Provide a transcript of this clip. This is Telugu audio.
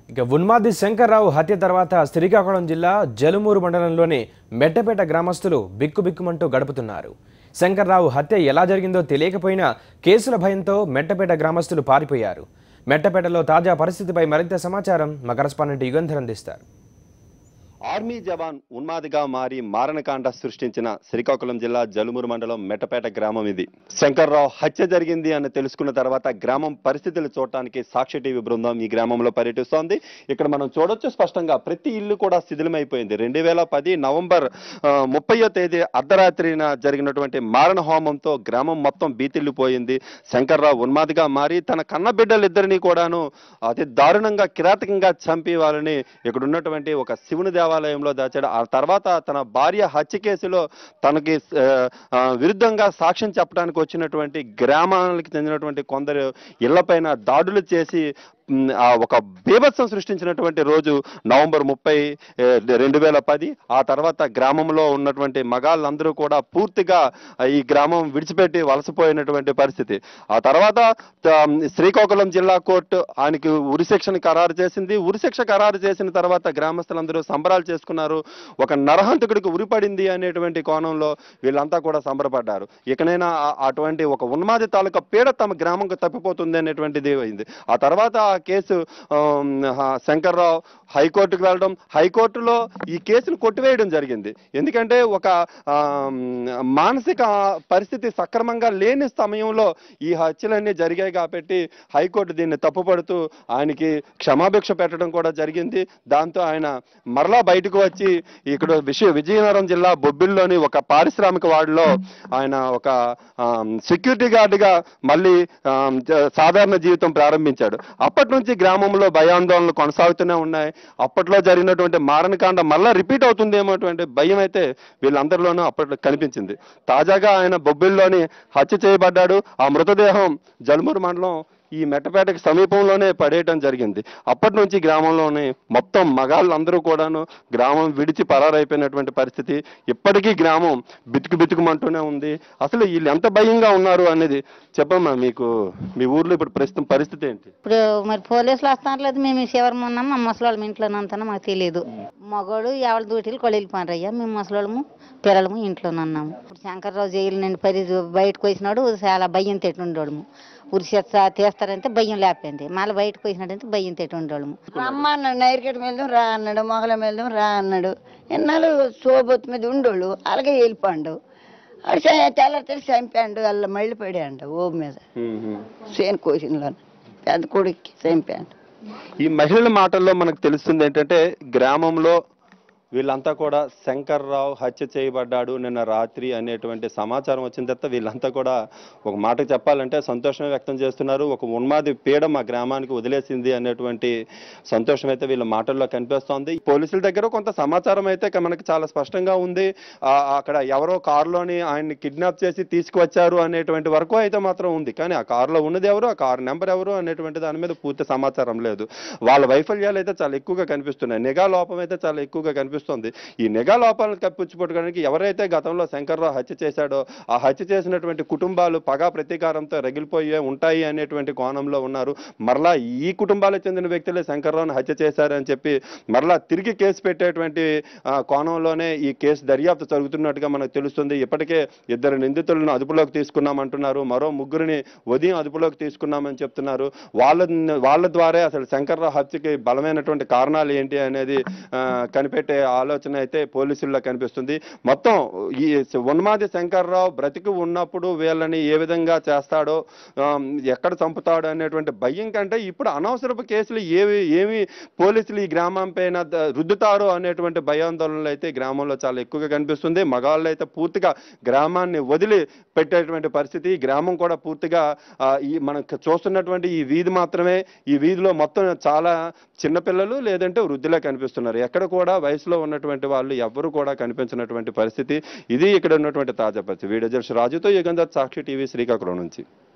ఇక ఉన్మాది శంకర్రావు హత్య తర్వాత శ్రీకాకుళం జిల్లా జలుమూరు మండలంలోని మెట్టపేట గ్రామస్తులు బిక్కుబిక్కుమంటూ గడుపుతున్నారు శంకర్రావు హత్య ఎలా జరిగిందో తెలియకపోయినా కేసుల భయంతో మెట్టపేట గ్రామస్తులు పారిపోయారు మెట్టపేటలో తాజా పరిస్థితిపై మరింత సమాచారం మా కరస్పాండెంట్ యుగంధర్ అందిస్తారు ఆర్మీ జవాన్ ఉన్మాదిగా మారి మారణకాండ సృష్టించిన శ్రీకాకుళం జిల్లా జలుమూరు మండలం మెట్టపేట గ్రామం ఇది శంకర్రావు హత్య జరిగింది అని తెలుసుకున్న తర్వాత గ్రామం పరిస్థితులు చూడటానికి సాక్షి టీవీ బృందం ఈ గ్రామంలో పర్యటిస్తోంది ఇక్కడ మనం చూడొచ్చు స్పష్టంగా ప్రతి ఇల్లు కూడా శిథిలమైపోయింది రెండు వేల పది నవంబర్ ఆ, ముప్పయో తేదీ అర్ధరాత్రిన జరిగినటువంటి మారణ హోమంతో గ్రామం మొత్తం బీతిల్లిపోయింది శంకర్రావు ఉన్మాదిగా మారి తన కన్న బిడ్డలిద్దరినీ కూడాను అతి దారుణంగా కిరాతకంగా చంపి వాళ్ళని ఇక్కడ ఉన్నటువంటి ఒక శివుని దేవాలయంలో దాచాడు ఆ తర్వాత తన భార్య హత్య కేసులో తనకి ఆ, ఆ, విరుద్ధంగా సాక్ష్యం చెప్పడానికి వచ్చినటువంటి గ్రామాలకు చెందినటువంటి కొందరు ఇళ్లపైన దాడులు చేసి ఉమ్, ఆ ఒక బీభత్సం సృష్టించినటువంటి రోజు నవంబర్ ముప్పై రెండు వేల పది ఆ తర్వాత గ్రామంలో ఉన్నటువంటి మగాళ్ళందరూ కూడా పూర్తిగా ఆ, ఈ గ్రామం విడిచిపెట్టి వలసపోయినటువంటి పరిస్థితి ఆ తర్వాత త- శ్రీకాకుళం జిల్లా కోర్టు ఆయనకి ఉరిశిక్షను ఖరారు చేసింది ఉరిశిక్ష ఖరారు చేసిన తర్వాత గ్రామస్తులందరూ సంబరాలు చేసుకున్నారు ఒక నరహంతకుడికి ఉరిపడింది అనేటువంటి కోణంలో వీళ్ళంతా కూడా సంబరపడ్డారు ఇకనైనా ఆ- అటువంటి ఒక ఉన్మాది తాలూకా పీడ తమ గ్రామంకు తప్పిపోతుంది అనేటువంటిది అయింది ఆ తర్వాత ఆ కేసు ఆమ్, హ, శంకర్రావు హైకోర్టుకు వెళ్ళడం హైకోర్టులో ఈ కేసును కొట్టివేయడం జరిగింది ఎందుకంటే ఒక ఆమ్, మానసిక పరిస్థితి సక్రమంగా లేని సమయంలో ఈ హత్యలన్నీ జరిగాయి కాబట్టి హైకోర్టు దీన్ని తప్పుపడుతూ ఆయనకి క్షమాభిక్ష పెట్టడం కూడా జరిగింది దాంతో ఆయన మరలా బయటకు వచ్చి ఇక్కడ విషయ విజయనగరం జిల్లా బొబ్బిల్లోని ఒక పారిశ్రామిక వార్డులో ఆయన ఒక ఆమ్, సెక్యూరిటీ గార్డుగా మళ్ళీ ఆమ్, జ- సాధారణ జీవితం ప్రారంభించాడు అప్పటి నుంచి గ్రామంలో భయాందోళనలు కొనసాగుతూనే ఉన్నాయి అప్పట్లో జరిగినటువంటి మారణకాండ మళ్ళా రిపీట్ అవుతుందేమో అటువంటి భయం అయితే వీళ్ళందరిలోనూ అప్పట్లో కనిపించింది తాజాగా ఆయన బొబ్బిల్లోని హత్య చేయబడ్డాడు ఆ మృతదేహం జలుమూరు మండలం ఈ మెట్టపేటకి సమీపంలోనే పడేయటం జరిగింది అప్పటి నుంచి గ్రామంలోనే మొత్తం మగాళ్ళందరూ కూడాను గ్రామం విడిచి పరారైపోయినటువంటి పరిస్థితి ఇప్పటికీ గ్రామం బితుకు బితుకుమంటూనే ఉంది అసలు వీళ్ళు ఎంత భయంగా ఉన్నారు అనేది చెప్పమ్మా మీకు మీ ఊర్లో ఇప్పుడు ప్రస్తుతం పరిస్థితి ఏంటి ఇప్పుడు మరి పోలీసులు వస్తాను లేదు మేము శివరం ఉన్నాం మా ముసలోళ్ళం ఇంట్లోనే ఉంటాను మాకు తెలియదు మగోడు ఎవరి డ్యూటీలు కొళ్ళు వెళ్ళిపోయారు అయ్యా మేము ముసలోళ్ళము పిల్లలము ఇంట్లోనే ఉన్నాము ఇప్పుడు శంకర్రావు జైలు నుండి పరి బయటకు వచ్చినాడు చాలా భయం తెట్టు ఉండోడము ఉరిసేత్త తీస్తారంటే భయం లేకపోయింది మళ్ళీ బయటకు వచ్చినాడంటే భయం తెట్టు ఉండోడము రమ్మన్నాడు నైరుకట్ మీద రా అన్నాడు మొగల మీద రా అన్నాడు ఎన్నాళ్ళు సోబొత్తు మీద ఉండోళ్ళు అలాగే వెళ్ళిపోండు అడు తెల్లారితే చంపాడు అలా మళ్ళీ పడాడు ఓ మీద సేన్ కోసిన్లో పెద్ద కొడుక్కి చంపాడు ఈ మహిళల మాటల్లో మనకు తెలుస్తుంది ఏంటంటే గ్రామంలో వీళ్ళంతా కూడా శంకర్రావు హత్య చేయబడ్డాడు నిన్న రాత్రి అనేటువంటి సమాచారం వచ్చిన తర్వాత వీళ్ళంతా కూడా ఒక మాట చెప్పాలంటే సంతోషమే వ్యక్తం చేస్తున్నారు ఒక ఉన్మాది పీడ మా గ్రామానికి వదిలేసింది అనేటువంటి సంతోషం అయితే వీళ్ళ మాటల్లో కనిపిస్తోంది పోలీసుల దగ్గర కొంత సమాచారం అయితే క- మనకి చాలా స్పష్టంగా ఉంది ఆ, అక్కడ ఎవరో కారులోని ఆయన్ని కిడ్నాప్ చేసి తీసుకువచ్చారు అనేటువంటి వరకు అయితే మాత్రం ఉంది కానీ ఆ కారులో ఉన్నది ఎవరు ఆ కారు నెంబర్ ఎవరు అనేటువంటి దాని మీద పూర్తి సమాచారం లేదు వాళ్ళ వైఫల్యాలు అయితే చాలా ఎక్కువగా కనిపిస్తున్నాయి నిఘా లోపం అయితే చాలా ఎక్కువగా కనిపిస్తుంది ఈ నిఘా లోపాలను కప్పించుకోవడానికి ఎవరైతే గతంలో శంకర్రావు హత్య చేశాడో ఆ హత్య చేసినటువంటి కుటుంబాలు పగా ప్రతీకారంతో రగిలిపోయే ఉంటాయి అనేటువంటి కోణంలో ఉన్నారు మరలా ఈ కుటుంబాలకు చెందిన వ్యక్తులే శంకర్రావును హత్య చేశారని చెప్పి మరలా తిరిగి కేసు పెట్టేటువంటి ఆ, కోణంలోనే ఈ కేసు దర్యాప్తు జరుగుతున్నట్టుగా మనకు తెలుస్తుంది ఇప్పటికే ఇద్దరు నిందితులను అదుపులోకి తీసుకున్నామంటున్నారు మరో ముగ్గురిని ఉదయం అదుపులోకి తీసుకున్నామని చెప్తున్నారు వాళ్ళ వాళ్ళ ద్వారా అసలు శంకర్రావు హత్యకి బలమైనటువంటి కారణాలు ఏంటి అనేది ఆ, కనిపెట్టే ఆలోచన అయితే పోలీసుల్లో కనిపిస్తుంది మొత్తం ఈ ఉన్మాది శంకర్రావు బ్రతికి ఉన్నప్పుడు వీళ్ళని ఏ విధంగా చేస్తాడో ఆ, ఎక్కడ చంపుతాడో అనేటువంటి భయం కంటే ఇప్పుడు అనవసరపు కేసులు ఏవి ఏమి పోలీసులు ఈ గ్రామం పైన ద- రుద్దుతారో అనేటువంటి భయాందోళనలు అయితే గ్రామంలో చాలా ఎక్కువగా కనిపిస్తుంది మగాళ్ళు అయితే పూర్తిగా గ్రామాన్ని వదిలి పెట్టేటువంటి పరిస్థితి ఈ గ్రామం కూడా పూర్తిగా ఆ, ఈ మనం చూస్తున్నటువంటి ఈ వీధి మాత్రమే ఈ వీధిలో మొత్తం చాలా చిన్నపిల్లలు లేదంటే వృద్ధులే కనిపిస్తున్నారు ఎక్కడ కూడా వయసులో ఉన్నటువంటి వాళ్ళు ఎవ్వరు కూడా కనిపించినటువంటి పరిస్థితి ఇది ఇక్కడ ఉన్నటువంటి తాజా పరిస్థితి వీడియో జర్షి రాజుతో యుగంధర్ సాక్షి టీవీ శ్రీకాకుళం నుంచి